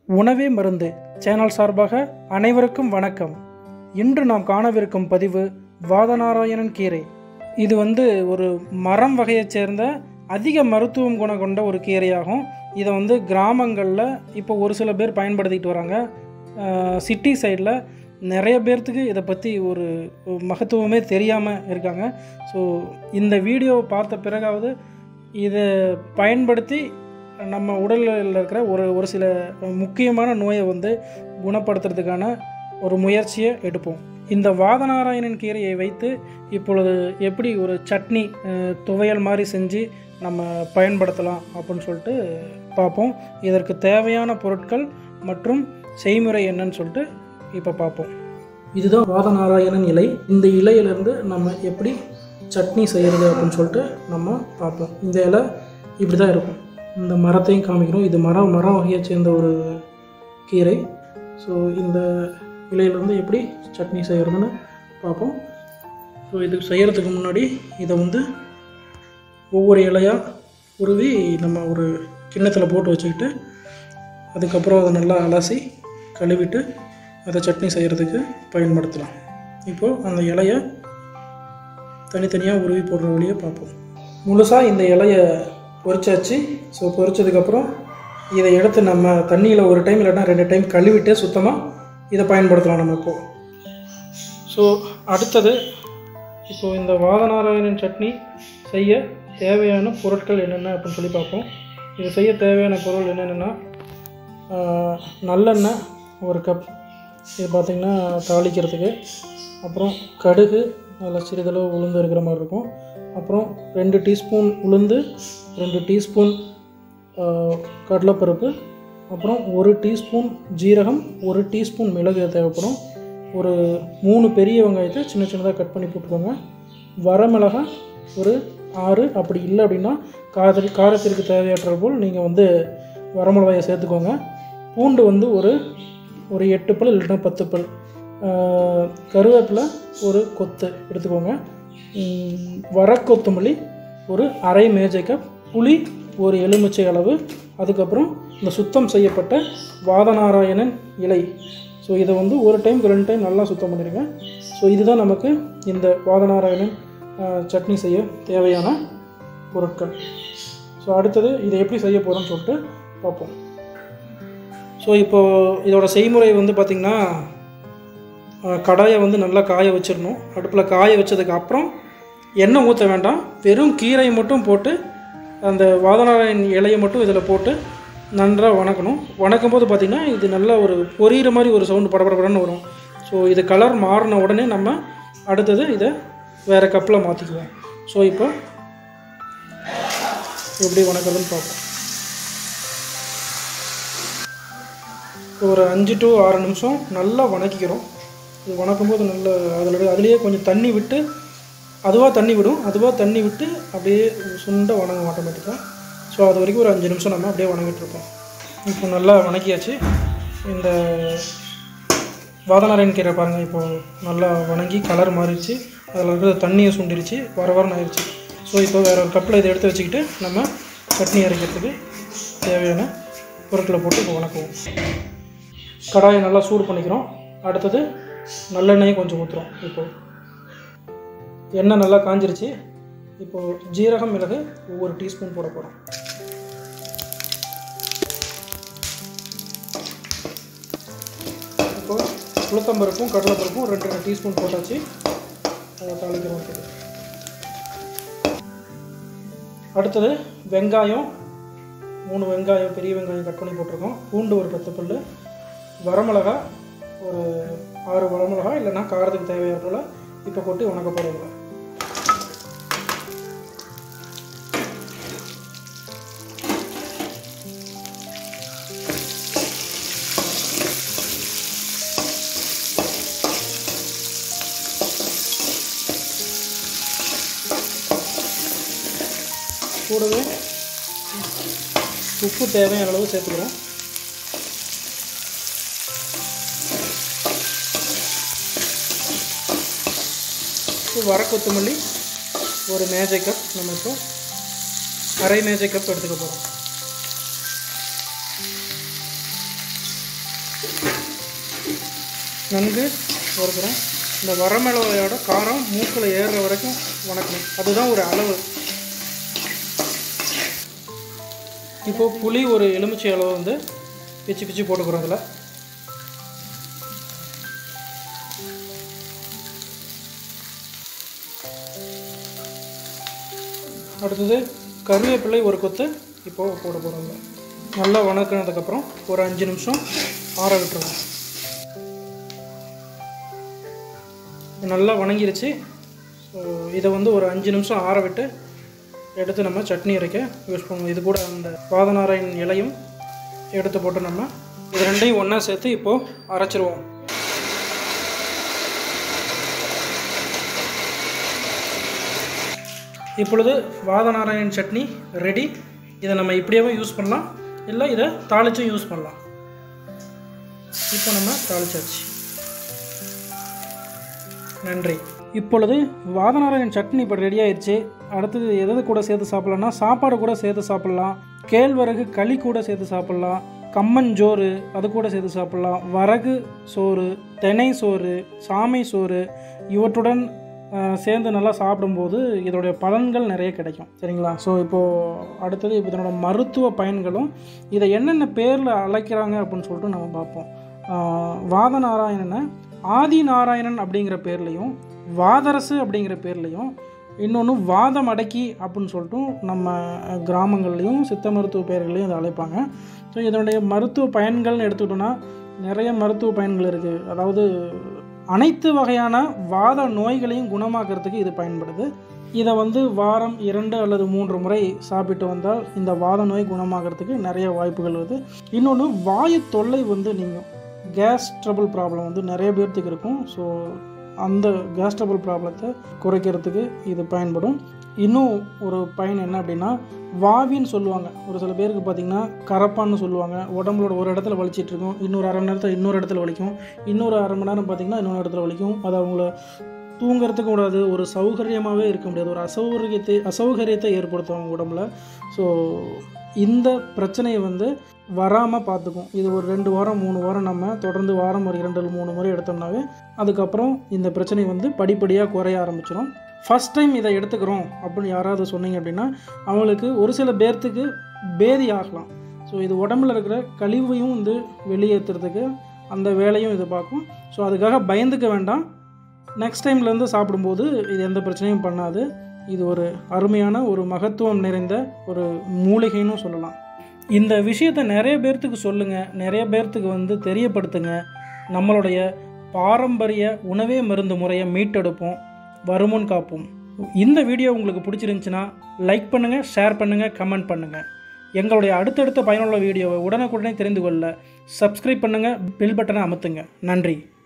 உணவே மருந்து சேனல் சார்பாக அனைவருக்கும் வணக்கம் இன்று நாம் காணவிருக்கும் பதிவு வாதநாராயணன் கீரை இது வந்து ஒரு மரம் வகையைச் சேர்ந்த அதிக மருத்துவம் குணம் கொண்ட ஒரு கீரையாகும் இதை வந்து கிராமங்களில் இப்போ ஒரு சில பேர் பயன்படுத்திட்டு வராங்க சிட்டி சைடில் நிறைய பேர்த்துக்கு இதை பற்றி ஒரு மகத்துவமே தெரியாமல் இருக்காங்க ஸோ இந்த வீடியோவை பார்த்த பிறகாவது இதை பயன்படுத்தி நம்ம உடலில் இருக்கிற ஒரு ஒரு சில முக்கியமான நோயை வந்து குணப்படுத்துறதுக்கான ஒரு முயற்சியை எடுப்போம் இந்த வாதநாராயணன் கீரையை வைத்து இப்பொழுது எப்படி ஒரு சட்னி அஹ், துவையல் மாதிரி செஞ்சு நம்ம பயன்படுத்தலாம் அப்படின்னு சொல்லிட்டு பார்ப்போம் இதற்கு தேவையான பொருட்கள் மற்றும் செய்முறை என்னன்னு சொல்லிட்டு இப்போ பார்ப்போம் இதுதான் வாதநாராயணன் இலை இந்த இலையிலேருந்து நம்ம எப்படி சட்னி செய்கிறது அப்படின்னு சொல்லிட்டு நம்ம பார்ப்போம் இந்த இலை இப்படி தான் இருக்கும் இந்த மரத்தையும் காமிக்கிறோம் இது மரம் மரம் வகையை சேர்ந்த ஒரு கீரை ஸோ இந்த இலையிலேருந்து எப்படி சட்னி செய்கிறதுன்னு பார்ப்போம் ஸோ இது செய்கிறதுக்கு முன்னாடி இதை வந்து ஒவ்வொரு இலையாக உருவி நம்ம ஒரு கிண்ணத்தில் போட்டு வச்சுக்கிட்டு அதுக்கப்புறம் அதை நல்லா அலசி கழுவிட்டு அதை சட்னி செய்கிறதுக்கு பயன்படுத்தலாம் இப்போது அந்த இலையை தனித்தனியாக உருவி போடுற வழியை பார்ப்போம் முழுசாக இந்த இலையை பொரிச்சாச்சு ஸோ பொரிச்சதுக்கப்புறம் இதை எடுத்து நம்ம தண்ணியில் ஒரு டைம் இல்லைன்னா ரெண்டு டைம் கழுவிட்டு சுத்தமாக இதை பயன்படுத்தலாம் நம்ம இப்போது ஸோ அடுத்தது இப்போது இந்த வாதநாராயணன் சட்னி செய்ய தேவையான பொருட்கள் என்னென்ன அப்படின்னு சொல்லி பார்ப்போம் இது செய்ய தேவையான பொருள் என்னென்னா நல்லெண்ணெய் ஒரு கப் இது பார்த்திங்கன்னா தாளிக்கிறதுக்கு அப்புறம் கடுகு அதில் சிறிதளவு உளுந்து இருக்கிற மாதிரி இருக்கும் அப்புறம் ரெண்டு டீஸ்பூன் உளுந்து ரெண்டு டீஸ்பூன் கடலைப்பருப்பு அப்புறம் ஒரு டீஸ்பூன் ஜீரகம் ஒரு டீஸ்பூன் மிளகு தேவைப்படும் ஒரு மூணு பெரிய வெங்காயத்தை சின்ன சின்னதாக கட் பண்ணி போட்டுக்கோங்க வரமிளகாய் ஒரு ஆறு அப்படி இல்லை அப்படின்னா காரத்திற்கு காரத்திற்கு தேவையற்ற போல் நீங்கள் வந்து வரமிளகாயை சேர்த்துக்கோங்க பூண்டு வந்து ஒரு ஒரு எட்டு பல் இல்லைன்னா பத்து பல் ஆஹ், கருவேப்பிலை ஒரு கொத்து எடுத்துக்கோங்க உம், வரக்கொத்தமல்லி ஒரு அரை மேஜை கப் புளி ஒரு எலுமிச்சை அளவு அதுக்கப்புறம் இந்த சுத்தம் செய்யப்பட்ட வாதநாராயணன் இலை ஸோ இதை வந்து ஒரு டைம் ரெண்டு டைம் நல்லா சுத்தம் பண்ணிடுங்க ஸோ இதுதான் நமக்கு இந்த வாதநாராயணன் ஆஹ், சட்னி செய்ய தேவையான பொருட்கள் ஸோ அடுத்தது இதை எப்படி செய்ய போகிறோம்னு சொல்லிட்டு பார்ப்போம் ஸோ இப்போது இதோட செய்முறை வந்து பார்த்திங்கன்னா அஹ், கடாயை வந்து நல்லா காய வச்சிடணும் அடுப்பில் காய வச்சதுக்கு அப்புறம் எண்ணெய் ஊற்ற வேண்டாம் வெறும் கீரையை மட்டும் போட்டு அந்த வாதநாராயண் இலையை மட்டும் இதில் போட்டு நன்றாக வணக்கணும் வணக்கும் போது பார்த்திங்கன்னா இது நல்லா ஒரு பொரியிற மாதிரி ஒரு சவுண்டு படபடபடன்னு வரும் ஸோ இது கலர் மாறின உடனே நம்ம அடுத்தது இதை வேறு கப்பில் மாற்றிக்குவோம் ஸோ இப்போ எப்படி வணக்கிறதுன்னு பார்ப்போம் ஒரு அஞ்சு டு ஆறு நிமிஷம் நல்லா வணக்கிக்கிறோம் இது வணக்கும் போது நல்ல அதில் அதுலேயே கொஞ்சம் தண்ணி விட்டு அதுவாக தண்ணி விடும் அதுவாக தண்ணி விட்டு அப்படியே சுண்ட வணங்கும் ஆட்டோமேட்டிக்காக ஸோ அது வரைக்கும் ஒரு அஞ்சு நிமிஷம் நம்ம அப்படியே வணங்கிட்டு இருப்போம் இப்போ நல்லா வணக்கியாச்சு இந்த வாதநாராயண் கீரை பாருங்கள் இப்போ நல்லா வணங்கி கலர் மாறிடுச்சு அதில் இருக்கிற தண்ணியை சுண்டிருச்சு வர வரன்னு ஆயிடுச்சு ஸோ இப்போ வேறு ஒரு கப்பில் இதை எடுத்து வச்சுக்கிட்டு நம்ம சட்னி அரைக்கிறதுக்கு தேவையான பொருட்களை போட்டு இப்போ வணக்குவோம் கடாயை நல்லா சூடு பண்ணிக்கிறோம் அடுத்தது நல்லெண்ணெயும் கொஞ்சம் ஊற்றுறோம் இப்போ எண்ணெய் நல்லா காஞ்சிருச்சு இப்போது ஜீரகம் மிளகு ஒவ்வொரு டீஸ்பூன் போட போகிறோம் இப்போ உளுத்தம்பருப்பும் கடலைப்பருப்பும் ரெண்டு ரெண்டு டீஸ்பூன் போட்டாச்சு அதை தாளிக்கிறோம் இப்போ. அடுத்தது வெங்காயம் மூணு வெங்காயம் பெரிய வெங்காயம் கட் பண்ணி போட்டிருக்கோம் பூண்டு ஒரு பத்து பல் வரமிளகா ஒரு ஆறு வரமிளகா இல்லைன்னா காரத்துக்கு தேவையான போல் இப்போ போட்டு வணக்க போகிறதில்ல கூடவே உப்பு தேவையான அளவு சேர்த்துக்கிறோம் இப்போ வர கொத்தமல்லி ஒரு மேஜை கப் நம்ம இப்போ அரை மேஜை கப் எடுத்துக்க போகிறோம் நன்கு வறுக்கிறேன் இந்த வரமிளகாயோட காரம் மூக்கில் ஏறுற வரைக்கும் வணக்கணும் அதுதான் ஒரு அளவு இப்போது புளி ஒரு எலுமிச்சை அளவு வந்து பிச்சு பிச்சு போட்டுக்கிறோம் அதில் அடுத்தது கருவேப்பிலை ஒரு கொத்து இப்போது போட போகிறோங்க நல்லா வணக்கினதுக்கப்புறம் ஒரு அஞ்சு நிமிஷம் ஆற விட்டுருங்க நல்லா வணங்கிருச்சு ஸோ இதை வந்து ஒரு அஞ்சு நிமிஷம் ஆற விட்டு எடுத்து நம்ம சட்னி அரைக்க யூஸ் பண்ணுவோம் இது கூட அந்த பாதநாராயண் இலையும் எடுத்து போட்டு நம்ம இது ரெண்டையும் ஒன்றா சேர்த்து இப்போது அரைச்சிருவோம் இப்பொழுது வாதநாராயண் சட்னி ரெடி இதை நம்ம இப்படியே யூஸ் பண்ணலாம் இல்லை இதை தாளிச்சும் யூஸ் பண்ணலாம் இப்போ நம்ம தாளிச்சாச்சு நன்றி இப்பொழுது வாதநாராயண் சட்னி இப்போ ரெடி ஆயிடுச்சு அடுத்தது எது கூட சேர்த்து சாப்பிட்லாம்னா சாப்பாடு கூட சேர்த்து சாப்பிட்லாம் கேழ்வரகு களி கூட சேர்த்து சாப்பிட்லாம் கம்மஞ்சோறு அது கூட சேர்த்து சாப்பிட்லாம் வரகு சோறு தினை சோறு சாமை சோறு இவற்றுடன் அஹ், சேர்ந்து நல்லா சாப்பிடும்போது இதோடைய பலன்கள் நிறைய கிடைக்கும் சரிங்களா ஸோ இப்போது அடுத்தது இப்போ இதனோட மருத்துவ பயன்களும் இதை என்னென்ன பேரில் அழைக்கிறாங்க அப்படின்னு சொல்லிட்டு நம்ம பார்ப்போம் ஆஹ், வாதநாராயணனை ஆதி நாராயணன் அப்படிங்கிற பேர்லையும் வாதரசு அப்படிங்கிற பேர்லையும் இன்னொன்று வாதம் அடக்கி அப்படின்னு சொல்லிட்டு நம்ம கிராமங்கள்லேயும் சித்த மருத்துவ பெயர்களையும் இதை அழைப்பாங்க ஸோ இதனுடைய மருத்துவ பயன்கள்னு எடுத்துக்கிட்டோன்னா நிறைய மருத்துவ பயன்கள் இருக்குது அதாவது அனைத்து வகையான வாத நோய்களையும் குணமாக்கிறதுக்கு இது பயன்படுது இதை வந்து வாரம் இரண்டு அல்லது மூன்று முறை சாப்பிட்டு வந்தால் இந்த வாத நோய் குணமாகிறதுக்கு நிறைய வாய்ப்புகள் இருக்குது இன்னொன்று வாயு தொல்லை வந்து நீங்கும் கேஸ் ட்ரபிள் ப்ராப்ளம் வந்து நிறைய பேர்த்துக்கு இருக்கும் ஸோ அந்த கேஸ் ட்ரபிள் ப்ராப்ளத்தை குறைக்கிறதுக்கு இது பயன்படும் இன்னும் ஒரு பயன் என்ன அப்படின்னா வாவின்னு சொல்லுவாங்க ஒரு சில பேருக்கு பார்த்திங்கன்னா கரப்பான்னு சொல்லுவாங்க உடம்புலோட ஒரு இடத்துல வலிச்சிட்டு இருக்கும் இன்னொரு அரை மணி நேரத்தில் இன்னொரு இடத்துல வலிக்கும் இன்னொரு அரை மணி நேரம் பார்த்திங்கன்னா இன்னொரு இடத்துல வலிக்கும் அது அவங்கள தூங்குறதுக்கு கூடாது ஒரு சௌகரியமாகவே இருக்க முடியாது ஒரு அசௌகரியத்தை அசௌகரியத்தை ஏற்படுத்தும் அவங்க உடம்புல ஸோ இந்த பிரச்சனையை வந்து வராமல் பார்த்துக்கும் இது ஒரு ரெண்டு வாரம் மூணு வாரம் நம்ம தொடர்ந்து வாரம் ஒரு இரண்டு அல்லது மூணு முறை எடுத்தோம்னாவே அதுக்கப்புறம் இந்த பிரச்சனை வந்து படிப்படியாக குறைய ஆரம்பிச்சிடும் ஃபஸ்ட் டைம் இதை எடுத்துக்கிறோம் அப்படின்னு யாராவது சொன்னீங்க அப்படின்னா அவங்களுக்கு ஒரு சில பேர்த்துக்கு பேதி ஆகலாம் ஸோ இது உடம்புல இருக்கிற கழிவையும் வந்து வெளியேற்றுறதுக்கு அந்த வேலையும் இது பார்க்கும் ஸோ அதுக்காக பயந்துக்க வேண்டாம் நெக்ஸ்ட் டைம்லேருந்து சாப்பிடும்போது இது எந்த பிரச்சனையும் பண்ணாது இது ஒரு அருமையான ஒரு மகத்துவம் நிறைந்த ஒரு மூலிகைன்னு சொல்லலாம் இந்த விஷயத்தை நிறைய பேர்த்துக்கு சொல்லுங்கள் நிறைய பேர்த்துக்கு வந்து தெரியப்படுத்துங்க நம்மளுடைய பாரம்பரிய உணவே மருந்து முறையை மீட்டெடுப்போம் வருமுன் காப்போம் இந்த வீடியோ உங்களுக்கு பிடிச்சிருந்துச்சுன்னா லைக் பண்ணுங்கள் ஷேர் பண்ணுங்கள் கமெண்ட் பண்ணுங்கள் எங்களுடைய அடுத்தடுத்த பயனுள்ள வீடியோவை உடனுக்குடனே தெரிந்து கொள்ள சப்ஸ்கிரைப் பண்ணுங்கள் பெல் பட்டனை அமுத்துங்க நன்றி